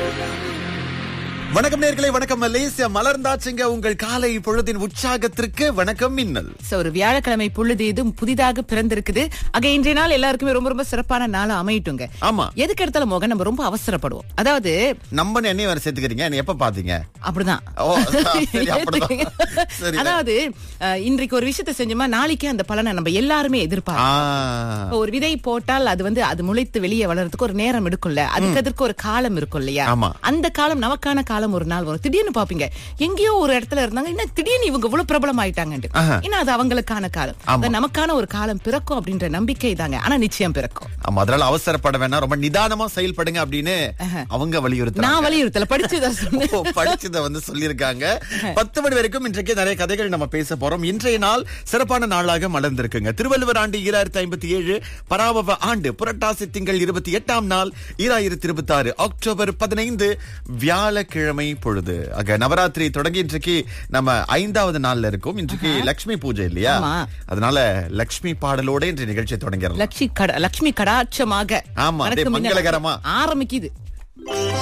வணக்கம் நேர்களே வணக்கம் மலேசியா மலர்ந்தாச்சுங்க உங்கள் காலை பொழுதின் உற்சாகத்திற்கு வணக்கம் மின்னல் So, ஒரு வியாழக்கிழமை பொழுது இதுவும் புதிதாக பிறந்திருக்குது ஆக இன்றைய நாள் எல்லாருக்குமே ரொம்ப ரொம்ப சிறப்பான நாளா அமையட்டுங்க ஆமா எதுக்கு எடுத்தாலும் மோகன் நம்ம ரொம்ப அவசரப்படுவோம் அதாவது நம்ம என்னைய வேற சேர்த்துக்கிறீங்க என்ன எப்ப பாத்தீங்க அப்படிதான் ஓ, சரி, அப்படிதான். சரி. அதாவது அஹ், இன்றைக்கு ஒரு விஷயத்தை செஞ்சோமா நாளைக்கே அந்த பலனை நம்ம எல்லாருமே எதிர்பார்ப்போம் ஆ, இப்ப ஒரு விதை போட்டால் அது வந்து அது முளைத்து வெளியே வளர்றதுக்கு ஒரு நேரம் எடுக்கும்ல அதுக்கு அதற்கு ஒரு காலம் இருக்கும் இல்லையா ஆமா. அந்த காலம் நமக்கான காலம் ஒரு நாள் வரும் திடீர்னு பாப்பீங்க எங்கேயோ ஒரு இடத்துல இருந்தாங்க என்ன திடீர்னு இவங்க இவ்வளவு பிரபலம் ஆயிட்டாங்கன்ட்டு ஆஹா. ஏன்னா அது அவங்களுக்கான காலம் அது நமக்கான ஒரு காலம் பிறக்கும் அப்படின்ற நம்பிக்கை தாங்க ஆனா நிச்சயம் பிறக்கும் ஆமா அதனால அவசரப்பட வேணாம் ரொம்ப நிதானமா செயல்படுங்க அப்படின்னு அவங்க வலியுறுத்த நான் வலியுறுத்தல படிச்சுதான் சொன்னேன் ஓ, படிச்சத வந்து சொல்லியிருக்காங்க பத்து மணி வரைக்கும் இன்றைக்கு நிறைய கதைகள் நம்ம பேச போறோம் இன்றைய நாள் சிறப்பான நாளாக மலர்ந்திருக்குங்க திருவள்ளுவர் ஆண்டு ஈராயிரத்தி ஐம்பத்தி ஏழு பராபவ ஆண்டு புரட்டாசி திங்கள் இருபத்தி எட்டாம் நாள் ஈராயிரத்தி இருபத்தி ஆறு அக்டோபர் பதினைந்து வியாழக்கிழமை பொழுது ஆக நவராத்திரி தொடங்கி இன்றைக்கு நம்ம ஐந்தாவது நாள்ல இருக்கும் இன்றைக்கு லட்சுமி பூஜை இல்லையா ஆமா. அதனால லட்சுமி பாடலோட இன்றைய நிகழ்ச்சியை தொடங்கிடலாம் லட்சுமி கட லட்சுமி கடாட்சமாக ஆமா, அப்படியே வணக்கம் மின்னல். மங்களகரமா. ஆரம்பிக்குது